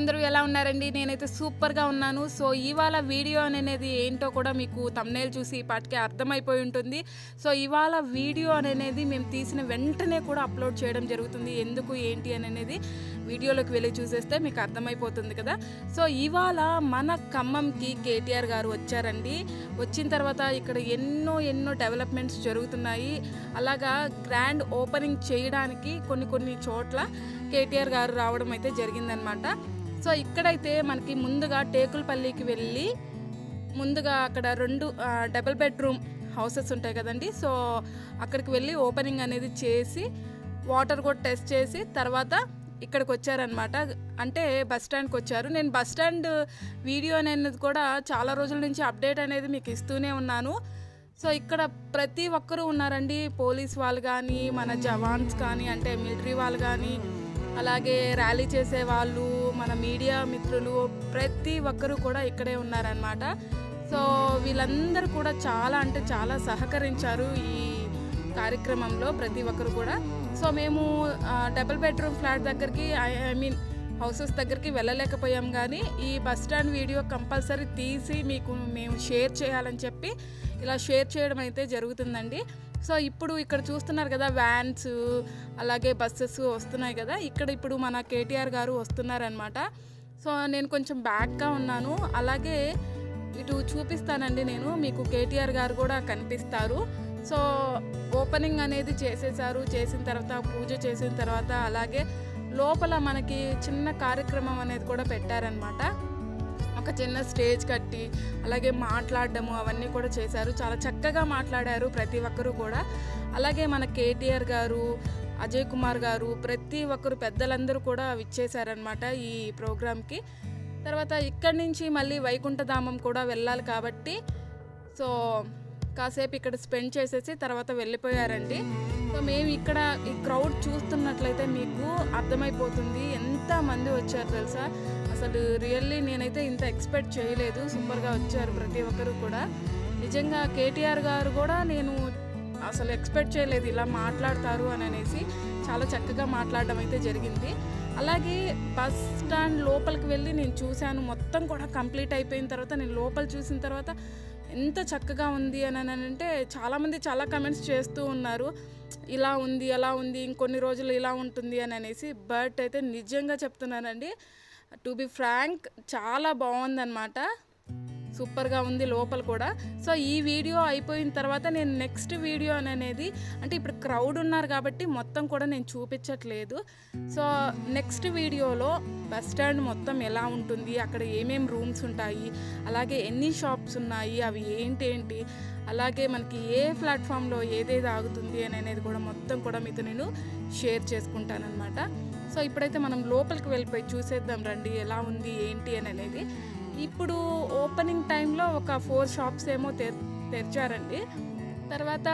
అందరూ ఎలా ఉన్నారండి నేనైతే సూపర్గా ఉన్నాను సో ఇవాళ వీడియో అనేది ఏంటో కూడా మీకు తమ్నేల్ చూసి ఈ పాటికి అర్థమైపోయి ఉంటుంది సో ఇవాళ వీడియో అనేది మేము తీసిన వెంటనే కూడా అప్లోడ్ చేయడం జరుగుతుంది ఎందుకు ఏంటి అని అనేది వీడియోలోకి వెళ్ళి చూసేస్తే మీకు అర్థమైపోతుంది కదా సో ఇవాళ మన ఖమ్మంకి కేటీఆర్ గారు వచ్చారండి వచ్చిన తర్వాత ఇక్కడ ఎన్నో ఎన్నో డెవలప్మెంట్స్ జరుగుతున్నాయి అలాగా గ్రాండ్ ఓపెనింగ్ చేయడానికి కొన్ని కొన్ని చోట్ల కేటీఆర్ గారు రావడం అయితే జరిగిందనమాట సో ఇక్కడైతే మనకి ముందుగా టేకులపల్లికి వెళ్ళి ముందుగా అక్కడ రెండు ఆ, డబుల్ బెడ్రూమ్ హౌసెస్ ఉంటాయి కదండి సో అక్కడికి వెళ్ళి ఓపెనింగ్ అనేది చేసి వాటర్ కూడా టెస్ట్ చేసి తర్వాత ఇక్కడికి వచ్చారనమాట అంటే బస్ స్టాండ్కి వచ్చారు నేను బస్ స్టాండ్ వీడియో అనేది కూడా చాలా రోజుల నుంచి అప్డేట్ అనేది మీకు ఇస్తూనే ఉన్నాను సో ఇక్కడ ప్రతి ఒక్కరూ ఉన్నారండి పోలీస్ వాళ్ళు కానీ మన జవాన్స్ కానీ అంటే మిలిటరీ వాళ్ళు కానీ అలాగే ర్యాలీ చేసే వాళ్ళు మన మీడియా మిత్రులు ప్రతి ఒక్కరూ కూడా ఇక్కడే ఉన్నారనమాట సో వీళ్ళందరూ కూడా చాలా అంటే చాలా సహకరించారు ఈ కార్యక్రమంలో ప్రతి ఒక్కరు కూడా సో మేము డబుల్ బెడ్రూమ్ ఫ్లాట్ దగ్గరికి ఐ మీన్ హౌసెస్ దగ్గరికి వెళ్ళలేకపోయాం కానీ ఈ బస్ స్టాండ్ వీడియో కంపల్సరీ తీసి మీకు మేము షేర్ చేయాలని చెప్పి ఇలా షేర్ చేయడం అయితే జరుగుతుందండి సో ఇప్పుడు ఇక్కడ చూస్తున్నారు కదా వ్యాన్స్ అలాగే బస్సెస్ వస్తున్నాయి కదా ఇక్కడ ఇప్పుడు మన కేటీఆర్ గారు వస్తున్నారనమాట సో నేను కొంచెం బ్యాక్గా ఉన్నాను అలాగే ఇటు చూపిస్తానండి నేను మీకు కేటీఆర్ గారు కూడా కనిపిస్తారు సో ఓపెనింగ్ అనేది చేసేసారు చేసిన తర్వాత పూజ చేసిన తర్వాత అలాగే లోపల మనకి చిన్న కార్యక్రమం అనేది కూడా పెట్టారనమాట ఒక చిన్న స్టేజ్ కట్టి అలాగే మాట్లాడడము అవన్నీ కూడా చేశారు చాలా చక్కగా మాట్లాడారు ప్రతి ఒక్కరూ కూడా అలాగే మన కేటీఆర్ గారు అజయ్ కుమార్ గారు ప్రతి ఒక్కరు పెద్దలందరూ కూడా విచ్చేశారనమాట ఈ ప్రోగ్రామ్కి తర్వాత ఇక్కడి నుంచి మళ్ళీ వైకుంఠధామం కూడా వెళ్ళాలి కాబట్టి సో కాసేపు ఇక్కడ స్పెండ్ చేసేసి తర్వాత వెళ్ళిపోయారండి సో మేము ఇక్కడ ఈ క్రౌడ్ చూస్తున్నట్లయితే మీకు అర్థమైపోతుంది ఎంత మంది వచ్చారు తెలుసా అసలు రియల్లీ నేనైతే ఇంత ఎక్స్పెక్ట్ చేయలేదు సూపర్గా వచ్చారు ప్రతి ఒక్కరు కూడా నిజంగా కేటీఆర్ గారు కూడా నేను అసలు ఎక్స్పెక్ట్ చేయలేదు ఇలా మాట్లాడతారు అని అనేసి చాలా చక్కగా మాట్లాడడం అయితే జరిగింది అలాగే బస్ స్టాండ్ లోపలికి వెళ్ళి నేను చూశాను మొత్తం కూడా కంప్లీట్ అయిపోయిన తర్వాత నేను లోపల చూసిన తర్వాత ఎంత చక్కగా ఉంది అని అని అంటే చాలామంది చాలా కమెంట్స్ చేస్తూ ఉన్నారు ఇలా ఉంది అలా ఉంది ఇంకొన్ని రోజులు ఇలా ఉంటుంది అని అనేసి బట్ అయితే నిజంగా చెప్తున్నానండి టు బి ఫ్రాంక్ చాలా బాగుందన్నమాట సూపర్గా ఉంది లోపల కూడా సో ఈ వీడియో అయిపోయిన తర్వాత నేను నెక్స్ట్ వీడియో అని అనేది అంటే ఇప్పుడు క్రౌడ్ ఉన్నారు కాబట్టి మొత్తం కూడా నేను చూపించట్లేదు సో నెక్స్ట్ వీడియోలో బస్ స్టాండ్ మొత్తం ఎలా ఉంటుంది అక్కడ ఏమేమి రూమ్స్ ఉంటాయి అలాగే ఎన్ని షాప్స్ ఉన్నాయి అవి ఏంటేంటి అలాగే మనకి ఏ ప్లాట్ఫామ్లో ఏదేది ఆగుతుంది అని అనేది కూడా మొత్తం కూడా మీతో నేను షేర్ చేసుకుంటానమాట సో ఇప్పుడైతే మనం లోపలికి వెళ్ళిపోయి చూసేద్దాం రండి ఎలా ఉంది ఏంటి అని అనేది ఇప్పుడు ఓపెనింగ్ టైంలో ఒక ఫోర్ షాప్స్ ఏమో తెర్ తెరిచారండి తర్వాత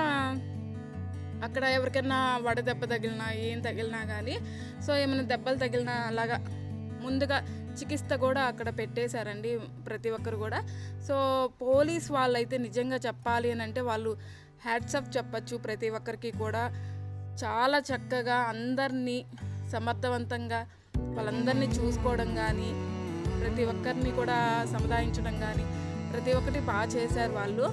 అక్కడ ఎవరికైనా వడదెబ్బ తగిలినా ఏం తగిలినా కానీ సో ఏమైనా దెబ్బలు తగిలినా అలాగా ముందుగా చికిత్స కూడా అక్కడ పెట్టేశారండి ప్రతి ఒక్కరు కూడా సో పోలీస్ వాళ్ళైతే నిజంగా చెప్పాలి అని అంటే వాళ్ళు హ్యాట్సప్ చెప్పచ్చు ప్రతి ఒక్కరికి కూడా చాలా చక్కగా అందరినీ సమర్థవంతంగా వాళ్ళందరినీ చూసుకోవడం కానీ ప్రతి ఒక్కరిని కూడా సముదాయించడం కానీ ప్రతి ఒక్కటి బాగా చేశారు వాళ్ళు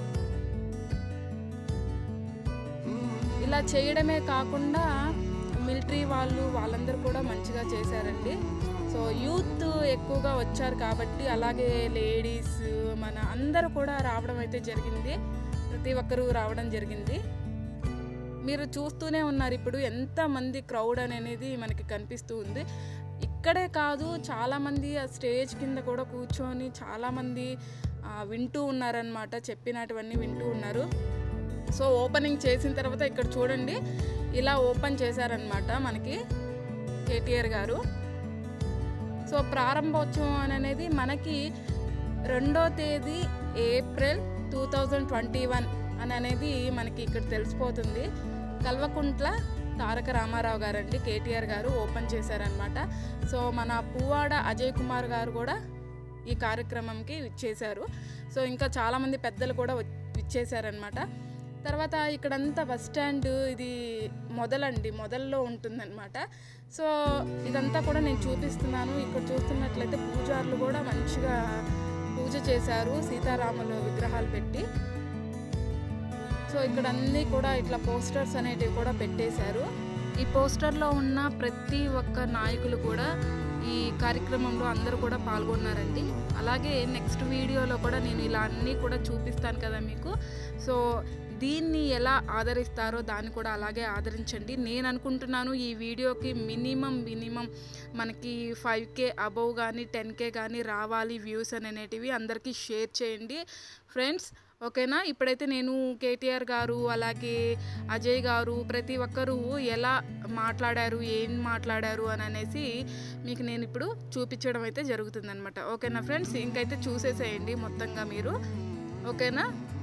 ఇలా చేయడమే కాకుండా మిలిటరీ వాళ్ళు వాళ్ళందరూ కూడా మంచిగా చేశారండి సో యూత్ ఎక్కువగా వచ్చారు కాబట్టి అలాగే లేడీస్ మన అందరూ కూడా రావడం అయితే జరిగింది ప్రతి ఒక్కరూ రావడం జరిగింది మీరు చూస్తూనే ఉన్నారు ఇప్పుడు ఎంతమంది క్రౌడ్ అనేది మనకి కనిపిస్తూ ఉంది ఇక్కడే కాదు చాలామంది ఆ స్టేజ్ కింద కూడా కూర్చొని చాలామంది ఆ, వింటూ ఉన్నారనమాట చెప్పినటువన్నీ వింటూ ఉన్నారు సో ఓపెనింగ్ చేసిన తర్వాత ఇక్కడ చూడండి ఇలా ఓపెన్ చేశారనమాట మనకి కేటీఆర్ గారు సో ప్రారంభోత్సవం అని అనేది మనకి రెండో తేదీ April two thousand twenty one అని అనేది మనకి ఇక్కడ తెలిసిపోతుంది కల్వకుంట్ల తారక రామారావు గారు అండి కేటీఆర్ గారు ఓపెన్ చేశారనమాట సో మన పువ్వాడ అజయ్ కుమార్ గారు కూడా ఈ కార్యక్రమంకి ఇచ్చేశారు సో ఇంకా చాలామంది పెద్దలు కూడా వచ్చి- ఇచ్చేశారనమాట తర్వాత ఇక్కడంతా బస్ స్టాండ్ ఇది మొదలండి మొదల్లో ఉంటుందన్నమాట సో ఇదంతా కూడా నేను చూపిస్తున్నాను ఇక్కడ చూస్తున్నట్లయితే పూజారులు కూడా మంచిగా పూజ చేశారు సీతారాములు విగ్రహాలు పెట్టి సో ఇక్కడ అన్నీ కూడా ఇట్లా పోస్టర్స్ అనేటివి కూడా పెట్టేశారు ఈ పోస్టర్లో ఉన్న ప్రతి ఒక్క నాయకులు కూడా ఈ కార్యక్రమంలో అందరూ కూడా పాల్గొన్నారండి అలాగే నెక్స్ట్ వీడియోలో కూడా నేను ఇలా అన్నీ కూడా చూపిస్తాను కదా మీకు సో దీన్ని ఎలా ఆదరిస్తారో దాన్ని కూడా అలాగే ఆదరించండి నేను అనుకుంటున్నాను ఈ వీడియోకి మినిమం మినిమం మనకి ఫైవ్ కే అబవ్ కానీ టెన్ కే కానీ రావాలి వ్యూస్ అనేటివి అందరికీ షేర్ చేయండి ఫ్రెండ్స్ ఓకేనా ఇప్పుడైతే నేను కేటీఆర్ గారు అలాగే అజయ్ గారు ప్రతి ఒక్కరూ ఎలా మాట్లాడారు ఏం మాట్లాడారు అని అనేసి మీకు నేను ఇప్పుడు చూపించడం అయితే జరుగుతుందనమాట ఓకేనా ఫ్రెండ్స్ ఇంకైతే చూసేసేయండి మొత్తంగా మీరు ఓకేనా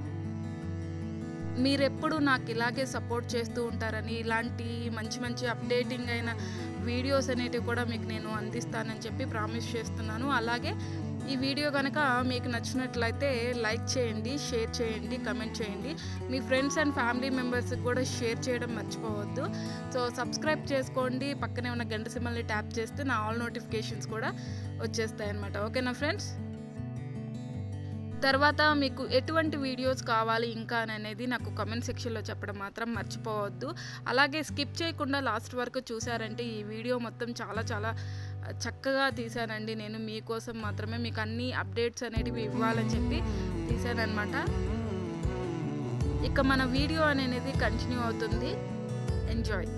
మీరెప్పుడు నాకు ఇలాగే సపోర్ట్ చేస్తూ ఉంటారని ఇలాంటి మంచి మంచి అప్డేటింగ్ అయిన వీడియోస్ అనేటివి కూడా మీకు నేను అందిస్తానని చెప్పి ప్రామిస్ చేస్తున్నాను అలాగే ఈ వీడియో కనుక మీకు నచ్చినట్లయితే లైక్ చేయండి షేర్ చేయండి కమెంట్ చేయండి మీ ఫ్రెండ్స్ అండ్ ఫ్యామిలీ మెంబర్స్కి కూడా షేర్ చేయడం మర్చిపోవద్దు సో సబ్స్క్రైబ్ చేసుకోండి పక్కనే ఉన్న గంట సింబల్ని ట్యాప్ చేస్తే నా ఆల్ నోటిఫికేషన్స్ కూడా వచ్చేస్తాయి అనమాట ఓకేనా ఫ్రెండ్స్ తర్వాత మీకు ఎటువంటి వీడియోస్ కావాలి ఇంకా అని అనేది నాకు కమెంట్ సెక్షన్లో చెప్పడం మాత్రం మర్చిపోవద్దు అలాగే స్కిప్ చేయకుండా లాస్ట్ వరకు చూసారంటే ఈ వీడియో మొత్తం చాలా చాలా చక్కగా తీశానండి నేను మీకోసం మాత్రమే మీకు అన్ని అప్డేట్స్ అనేటివి ఇవ్వాలని చెప్పి తీశానమాట ఇక మన వీడియో అనేది కంటిన్యూ అవుతుంది ఎంజాయ్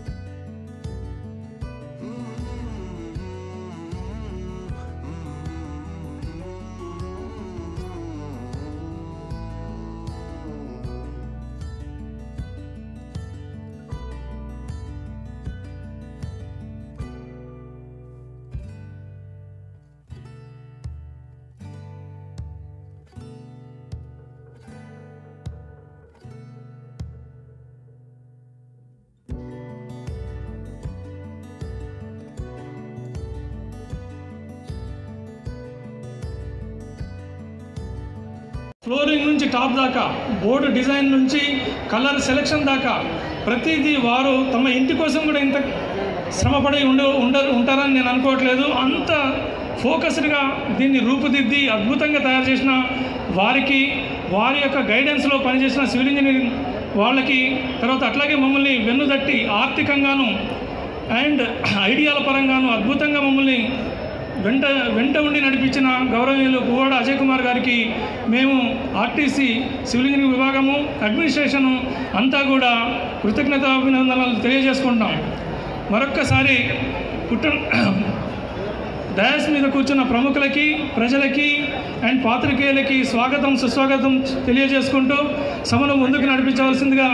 ఫ్లోరింగ్ నుంచి టాప్ దాకా బోర్డు డిజైన్ నుంచి కలర్ సెలెక్షన్ దాకా ప్రతిదీ వారు తమ ఇంటి కోసం కూడా ఇంత శ్రమపడి ఉండ ఉండ ఉంటారని నేను అనుకోవట్లేదు అంత ఫోకస్డ్గా దీన్ని రూపుదిద్ది అద్భుతంగా తయారు చేసిన వారికి వారి యొక్క గైడెన్స్లో పనిచేసిన సివిల్ ఇంజనీరింగ్ వాళ్ళకి తర్వాత అట్లాగే మమ్మల్ని వెన్నుదట్టి ఆర్థికంగాను అండ్ ఐడియాల పరంగాను అద్భుతంగా మమ్మల్ని వెంట వెంట ఉండి నడిపించిన గౌరవనీయులు పువ్వాడ అజయ్ కుమార్ గారికి మేము ఆర్టీసీ సివిల్ ఇంజనీరింగ్ విభాగము అడ్మినిస్ట్రేషను అంతా కూడా కృతజ్ఞతాభినందనలు తెలియజేసుకుంటాం మరొక్కసారి పుట్ట డయాస్ మీద కూర్చున్న ప్రముఖులకి ప్రజలకి అండ్ పాత్రికేయులకి స్వాగతం సుస్వాగతం తెలియజేసుకుంటూ సభను ముందుకు నడిపించవలసిందిగా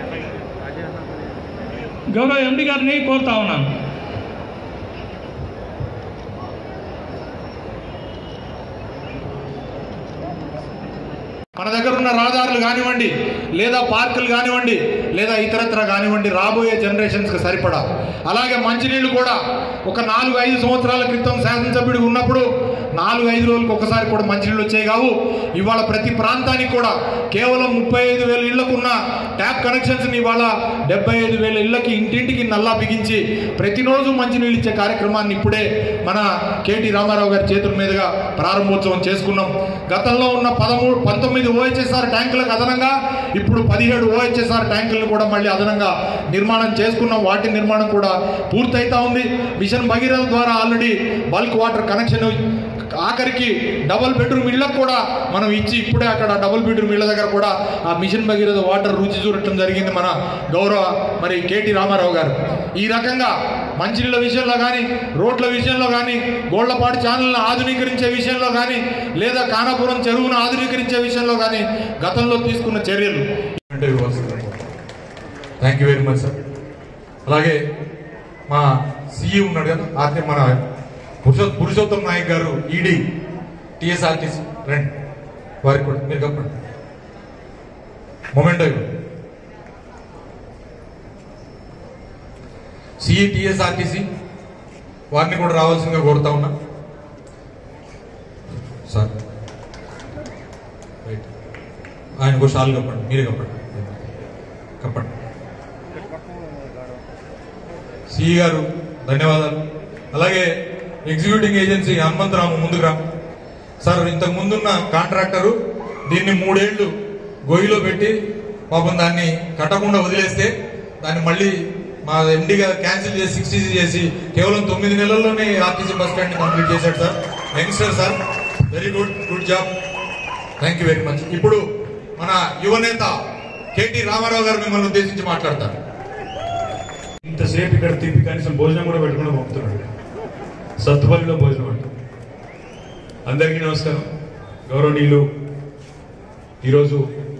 గౌరవ ఎండి గారిని కోరుతా ఉన్నాను మన దగ్గర ఉన్న రహదారులు కానివ్వండి లేదా పార్కులు కానివ్వండి లేదా ఇతరత్ర కానివ్వండి రాబోయే జనరేషన్స్కి సరిపడా అలాగే మంచినీళ్ళు కూడా ఒక నాలుగు ఐదు సంవత్సరాల క్రితం శాసనసభ్యుడు ఉన్నప్పుడు నాలుగు ఐదు రోజులకు ఒకసారి కూడా మంచినీళ్ళు వచ్చాయి కావు ఇవాళ ప్రతి ప్రాంతానికి కూడా కేవలం ముప్పై ఐదు వేల ఇళ్లకు ఉన్న ట్యాప్ కనెక్షన్స్ని ఇవాళ డెబ్బై ఐదు వేల ఇళ్లకి ఇంటింటికి నల్లా బిగించి ప్రతిరోజు మంచినీళ్ళు ఇచ్చే కార్యక్రమాన్ని ఇప్పుడే మన కేటీ రామారావు గారి చేతుల మీదుగా ప్రారంభోత్సవం చేసుకున్నాం గతంలో ఉన్న పదమూడు పంతొమ్మిది ఓహెచ్ఎస్ఆర్ ట్యాంకులకు అదనంగా ఇప్పుడు పదిహేడు ఓహెచ్ఎస్ఆర్ ట్యాంకులను కూడా మళ్ళీ అదనంగా నిర్మాణం చేసుకున్నాం వాటి నిర్మాణం కూడా పూర్తయితా ఉంది మిషన్ భగీరథ ద్వారా ఆల్రెడీ బల్క్ వాటర్ కనెక్షన్ ఆఖరికి డబుల్ బెడ్రూమ్ ఇళ్ళకు కూడా మనం ఇచ్చి ఇప్పుడే అక్కడ డబుల్ బెడ్రూమ్ ఇళ్ళ దగ్గర కూడా ఆ మిషన్ భగీరథ వాటర్ రుచి చూడటం జరిగింది మన గౌరవ మరి కేటీ రామారావు గారు ఈ రకంగా మంచినీళ్ళ విషయంలో కానీ రోడ్ల విషయంలో కానీ గోళ్లపాటి ఛానల్ని ఆధునీకరించే విషయంలో కానీ లేదా కానాపురం చెరువును ఆధునీకరించే విషయంలో కానీ గతంలో తీసుకున్న చర్యలు thank you very much sir అలాగే మా సిఈ ఉన్నాడు కదా ఆర్కే మన పురుషో పురుషోత్తం నాయక్ గారు ఈడీ టిఎస్ఆర్టీసీ రండి వారికి కూడా మీరు కప్పండి మొమెంటో సిఈ టిఎస్ఆర్టీసీ వారిని కూడా రావాల్సిందిగా కోరుతా ఉన్నా సార్ రైట్ ఆయన కూడా షాల్ కప్పండి మీరే కప్పండి చెప్పండి సిఈ గారు ధన్యవాదాలు అలాగే ఎగ్జిక్యూటింగ్ ఏజెన్సీ హనుమంతరాము ముందుకు రా సార్ ఇంతకు ముందున్న కాంట్రాక్టరు దీన్ని మూడేళ్లు గొయ్యిలో పెట్టి పాపం దాన్ని కట్టకుండా వదిలేస్తే దాన్ని మళ్ళీ మా ఎండి గారు క్యాన్సిల్ చేసి సిక్స్టీ చేసి కేవలం తొమ్మిది నెలల్లోనే ఆర్టీసీ బస్ స్టాండ్ కంప్లీట్ చేశాడు sir youngster sir very good good job thank you very much ఇప్పుడు మన యువనేత కేటీ రామారావు గారు మిమ్మల్ని ఉద్దేశించి మాట్లాడతారు ఇంతసేపు ఇక్కడ తిప్పి కనీసం భోజనం కూడా పెట్టుకుని పంపుతున్నాడు సత్తుపల్లిలో భోజనం అంట అందరికీ నమస్కారం గౌరవనీయులు ఈరోజు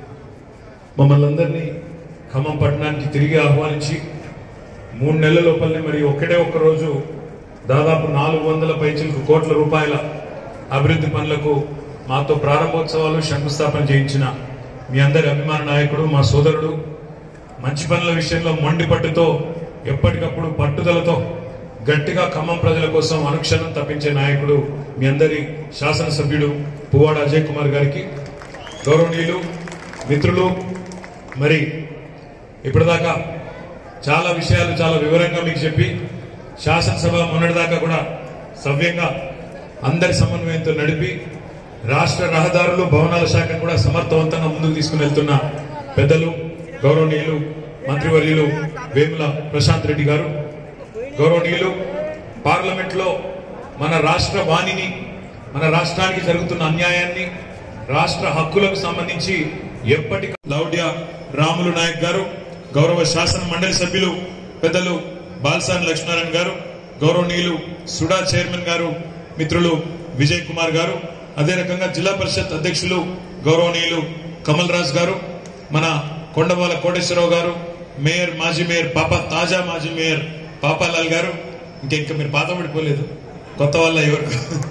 మమ్మల్ని అందరినీ ఖమ్మం పట్టణానికి తిరిగి ఆహ్వానించి మూడు నెలల లోపలనే మరి ఒక్కటే ఒక్క రోజు దాదాపు నాలుగు వందల పైచిలకు కోట్ల రూపాయల అభివృద్ధి పనులకు మాతో ప్రారంభోత్సవాలు శంకుస్థాపన చేయించిన మీ అందరి అభిమాన నాయకుడు మా సోదరుడు మంచి పనుల విషయంలో మొండి పట్టుతో ఎప్పటికప్పుడు పట్టుదలతో గట్టిగా ఖమ్మం ప్రజల కోసం అనుక్షణం తప్పించే నాయకుడు మీ అందరి శాసనసభ్యుడు పువ్వాడ అజయ్ కుమార్ గారికి గౌరవనీయులు మిత్రులు మరి ఇప్పటిదాకా చాలా విషయాలు చాలా వివరంగా మీకు చెప్పి శాసనసభ మొన్నటిదాకా కూడా సవ్యంగా అందరి సమన్వయంతో నడిపి రాష్ట్ర రహదారులు భవనాల శాఖను కూడా సమర్థవంతంగా ముందుకు తీసుకుని వెళ్తున్న పెద్దలు గౌరవనీయులు మంత్రివర్యులు వేముల ప్రశాంత్ రెడ్డి గారు గౌరవనీయులు పార్లమెంట్లో మన రాష్ట్ర వాణిని మన రాష్ట్రానికి జరుగుతున్న అన్యాయాన్ని రాష్ట్ర హక్కులకు సంబంధించి ఎప్పటి లౌడ్య రాములు నాయక్ గారు గౌరవ శాసన మండలి సభ్యులు పెద్దలు బాల్సాని లక్ష్మీనారాయణ గారు గౌరవనీయులు సుడా చైర్మన్ గారు మిత్రులు విజయ్ కుమార్ గారు అదే రకంగా జిల్లా పరిషత్ అధ్యక్షులు గౌరవనీయులు కమల్ రాజ్ గారు మన కొండవాల కోటేశ్వరరావు గారు మేయర్ మాజీ మేయర్ పాప తాజా మాజీ మేయర్ పాపాలాల్ గారు ఇంకా ఇంకా మీరు పాత పడిపోలేదు కొత్త వాళ్ళ ఎవరు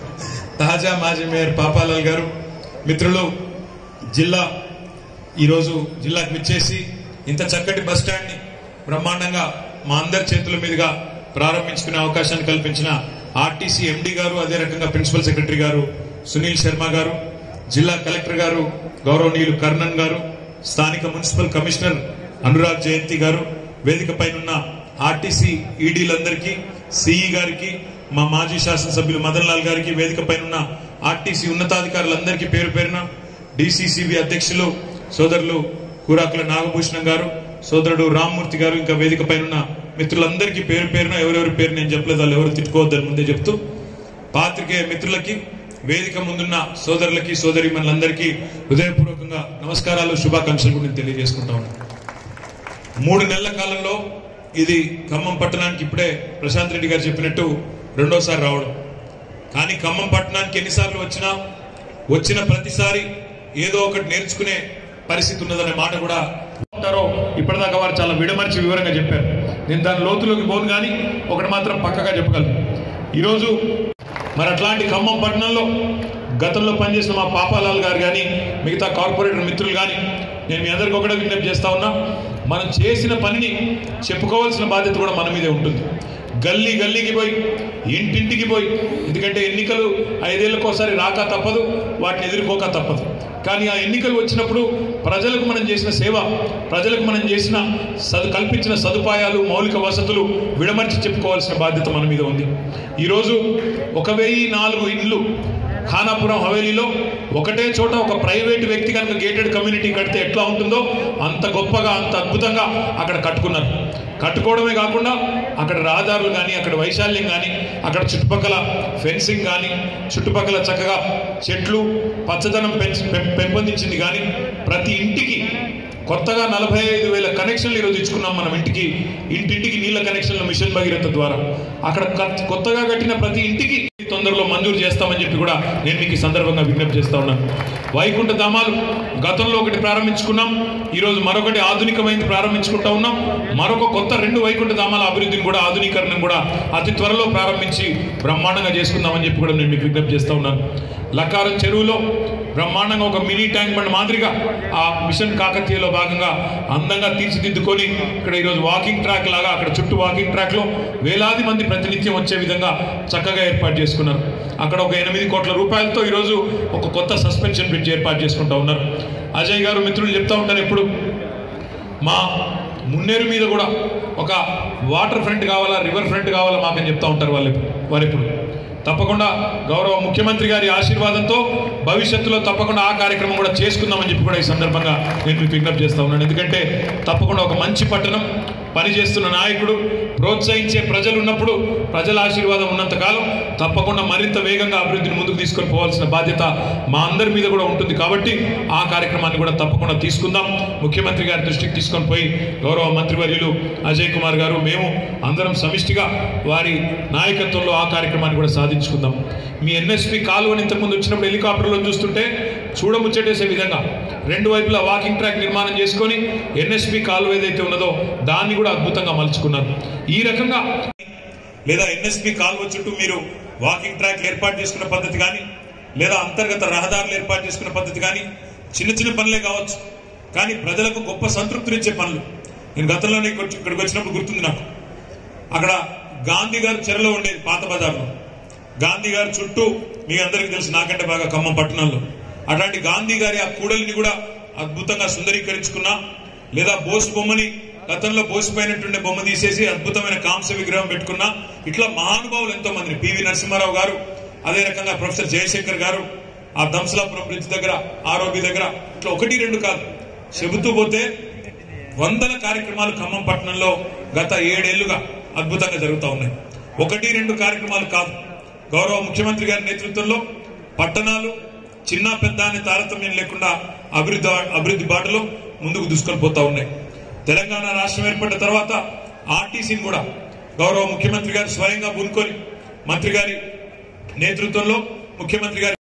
తాజా మాజీ మేయర్ పాపాలాల్ గారు మిత్రులు జిల్లా ఈరోజు జిల్లాకు విచ్చేసి ఇంత చక్కటి బస్ స్టాండ్ ని బ్రహ్మాండంగా మా అందరి చేతుల మీదుగా ప్రారంభించుకునే అవకాశాన్ని కల్పించిన ఆర్టీసీ ఎండి గారు అదే రకంగా ప్రిన్సిపల్ సెక్రటరీ గారు సునీల్ శర్మ గారు జిల్లా కలెక్టర్ గారు గౌరవనీయులు కర్ణన్ గారు స్థానిక మున్సిపల్ కమిషనర్ అనురాగ్ జయంతి గారు వేదిక పైనున్న ఆర్టీసీ ఈడీలందరికీ సిఈ గారికి మా మాజీ శాసనసభ్యులు మదన్ లాల్ గారికి వేదిక పైనున్న ఆర్టీసీ ఉన్నతాధికారులందరికీ పేరు పేరున డిసిసిబి అధ్యక్షులు సోదరులు కూరాకుల నాగభూషణం గారు సోదరుడు రామ్మూర్తి గారు ఇంకా వేదిక పైన మిత్రులందరికీ పేరు పేరున ఎవరెవరి పేరు నేను చెప్పలేదు వాళ్ళు ఎవరు తిట్టుకోవద్దని ముందే చెప్తూ పాత్రికేయ మిత్రులకి వేదిక ముందున్న సోదరులకి సోదరి మనందరికీ హృదయపూర్వకంగా నమస్కారాలు శుభాకాంక్షలు కూడా నేను తెలియజేసుకుంటా ఉన్నాను మూడు నెలల కాలంలో ఇది ఖమ్మం పట్టణానికి ఇప్పుడే ప్రశాంత్ రెడ్డి గారు చెప్పినట్టు రెండోసారి రావడం కానీ ఖమ్మం పట్టణానికి ఎన్నిసార్లు వచ్చినా వచ్చిన ప్రతిసారి ఏదో ఒకటి నేర్చుకునే పరిస్థితి ఉన్నదనే మాట కూడా ఉంటారో ఇప్పటిదాకా వారు చాలా విడమర్చి వివరంగా చెప్పారు నేను దాని లోతులోకి పోను కానీ ఒకటి మాత్రం పక్కగా చెప్పగలను ఈరోజు మరి అట్లాంటి ఖమ్మం పట్టణంలో గతంలో పనిచేసిన మా పాపాలాల్ గారు కానీ మిగతా కార్పొరేటర్ మిత్రులు కానీ నేను మీ అందరికీ ఒకటే విజ్ఞప్తి చేస్తా ఉన్నా మనం చేసిన పనిని చెప్పుకోవాల్సిన బాధ్యత కూడా మన మీదే ఉంటుంది గల్లీ గల్లీకి పోయి ఇంటింటికి పోయి ఎందుకంటే ఎన్నికలు ఐదేళ్లకోసారి రాక తప్పదు వాటిని ఎదుర్కోక తప్పదు కానీ ఆ ఎన్నికలు వచ్చినప్పుడు ప్రజలకు మనం చేసిన సేవ ప్రజలకు మనం చేసిన సదు కల్పించిన సదుపాయాలు మౌలిక వసతులు విడమర్చి చెప్పుకోవాల్సిన బాధ్యత మన మీద ఉంది ఈరోజు ఒక వెయ్యి నాలుగు ఇండ్లు ఖానాపురం హవేలీలో ఒకటే చోట ఒక ప్రైవేట్ వ్యక్తి కనుక గేటెడ్ కమ్యూనిటీ కడితే ఎట్లా ఉంటుందో అంత గొప్పగా అంత అద్భుతంగా అక్కడ కట్టుకున్నారు కట్టుకోవడమే కాకుండా అక్కడ రహదారులు కానీ అక్కడ వైశాల్యం కానీ అక్కడ చుట్టుపక్కల ఫెన్సింగ్ కానీ చుట్టుపక్కల చక్కగా చెట్లు పచ్చదనం పెంచి పెం- పెంపొందించింది కానీ ప్రతి ఇంటికి కొత్తగా నలభై ఐదు వేల కనెక్షన్లు ఈరోజు ఇచ్చుకున్నాం మనం ఇంటికి ఇంటింటికి నీళ్ళ కనెక్షన్లు మిషన్ భగీరథ ద్వారా అక్కడ కత్- కొత్తగా కట్టిన ప్రతి ఇంటికి తొందరలో మంజూరు చేస్తామని చెప్పి కూడా నేను మీకు ఈ సందర్భంగా విజ్ఞప్తి చేస్తా ఉన్నాను వైకుంఠ ధామాలు గతంలో ఒకటి ప్రారంభించుకున్నాం ఈరోజు మరొకటి ఆధునికమైనది ప్రారంభించుకుంటా ఉన్నాం మరొక కొత్త రెండు వైకుంఠ ధామాల అభివృద్ధిని కూడా ఆధునీకరణను కూడా అతి త్వరలో ప్రారంభించి బ్రహ్మాండంగా చేసుకుందామని చెప్పి కూడా నేను మీకు విజ్ఞప్తి చేస్తా ఉన్నాను లకారం చెరువులో బ్రహ్మాండంగా ఒక మినీ ట్యాంక్ బండ్ మాదిరిగా ఆ మిషన్ కాకతీయలో భాగంగా అందంగా తీర్చిదిద్దుకొని ఇక్కడ ఈరోజు వాకింగ్ ట్రాక్ లాగా అక్కడ చుట్టూ వాకింగ్ ట్రాక్ లో వేలాది మంది ప్రతినిత్యం వచ్చే విధంగా చక్కగా ఏర్పాటు చేసుకున్నారు అక్కడ ఒక ఎనిమిది కోట్ల రూపాయలతో ఈరోజు ఒక కొత్త సస్పెన్షన్ బ్రిడ్జ్ ఏర్పాటు చేసుకుంటా ఉన్నారు అజయ్ గారు మిత్రులు చెప్తా ఉంటారు ఎప్పుడు మా మున్నేరు మీద కూడా ఒక వాటర్ ఫ్రంట్ కావాలా రివర్ ఫ్రంట్ కావాలా మాకని చెప్తా ఉంటారు వాళ్ళు వారు ఎప్పుడు తప్పకుండా గౌరవ ముఖ్యమంత్రి గారి ఆశీర్వాదంతో భవిష్యత్తులో తప్పకుండా ఆ కార్యక్రమం కూడా చేసుకుందామని చెప్పి కూడా ఈ సందర్భంగా నేను మీకు విజ్ఞప్తి చేస్తా ఉన్నాను ఎందుకంటే తప్పకుండా ఒక మంచి పట్టణం పనిచేస్తున్న నాయకుడు ప్రోత్సహించే ప్రజలు ఉన్నప్పుడు ప్రజల ఆశీర్వాదం ఉన్నంత కాలం తప్పకుండా మరింత వేగంగా అభివృద్ధిని ముందుకు తీసుకొని పోవాల్సిన బాధ్యత మా అందరి మీద కూడా ఉంటుంది కాబట్టి ఆ కార్యక్రమాన్ని కూడా తప్పకుండా తీసుకుందాం ముఖ్యమంత్రి గారి దృష్టికి తీసుకొని పోయి గౌరవ మంత్రివర్యులు అజయ్ కుమార్ గారు మేము అందరం సమిష్టిగా వారి నాయకత్వంలో ఆ కార్యక్రమాన్ని కూడా సాధించుకుందాం మీ ఎన్ఎస్పి కాలువని ఇంతకుముందు వచ్చినప్పుడు హెలికాప్టర్లో చూస్తుంటే చూడముచ్చటేసే విధంగా రెండు వైపులా వాకింగ్ ట్రాక్ నిర్మాణం చేసుకొని ఎన్ఎస్పి కాలువ ఏదైతే ఉన్నదో దాన్ని కూడా అద్భుతంగా మలుచుకున్నారు ఈ రకంగా లేదా ఎన్ఎస్పి కాలువ చుట్టూ మీరు వాకింగ్ ట్రాక్ ఏర్పాటు చేసుకున్న పద్ధతి కానీ లేదా అంతర్గత రహదారులు ఏర్పాటు చేసుకున్న పద్ధతి కానీ చిన్న చిన్న పనులే కావచ్చు కానీ ప్రజలకు గొప్ప సంతృప్తినిచ్చే పనులు నేను గతంలోనే ఇక్కడికి ఇక్కడికి వచ్చినప్పుడు గుర్తుంది నాకు అక్కడ గాంధీ గారు చెరలో ఉండేది పాత బజార్లో గాంధీ గారి చుట్టూ మీ అందరికీ తెలుసు నాకంటే బాగా ఖమ్మం పట్టణంలో అట్లాంటి గాంధీ గారి ఆ కూడలిని కూడా అద్భుతంగా సుందరీకరించుకున్నా లేదా బోసు బొమ్మని గతంలో బోసిపోయినట్టుండే బొమ్మ తీసేసి అద్భుతమైన కాంస్య విగ్రహం పెట్టుకున్నా ఇట్లా మహానుభావులు ఎంతో మంది పివి నరసింహారావు గారు అదే రకంగా ప్రొఫెసర్ జయశంకర్ గారు ఆ దంసలాపురం బ్రిడ్జ్ దగ్గర ఆరోగ్య దగ్గర ఇట్లా ఒకటి రెండు కాదు చెబుతూ పోతే వందల కార్యక్రమాలు ఖమ్మం పట్టణంలో గత ఏడేళ్లుగా అద్భుతంగా జరుగుతూ ఉన్నాయి ఒకటి రెండు కార్యక్రమాలు కాదు గౌరవ ముఖ్యమంత్రి గారి నేతృత్వంలో పట్టణాలు చిన్న పెద్ద అనే తారతమ్యం లేకుండా అభివృద్ధి అభివృద్ధి బాటలో ముందుకు దూసుకొని పోతా ఉన్నాయి తెలంగాణ రాష్ట్రం ఏర్పడిన తర్వాత ఆర్టీసీని కూడా గౌరవ ముఖ్యమంత్రి గారు స్వయంగా పూనుకొని మంత్రి గారి నేతృత్వంలో ముఖ్యమంత్రి గారి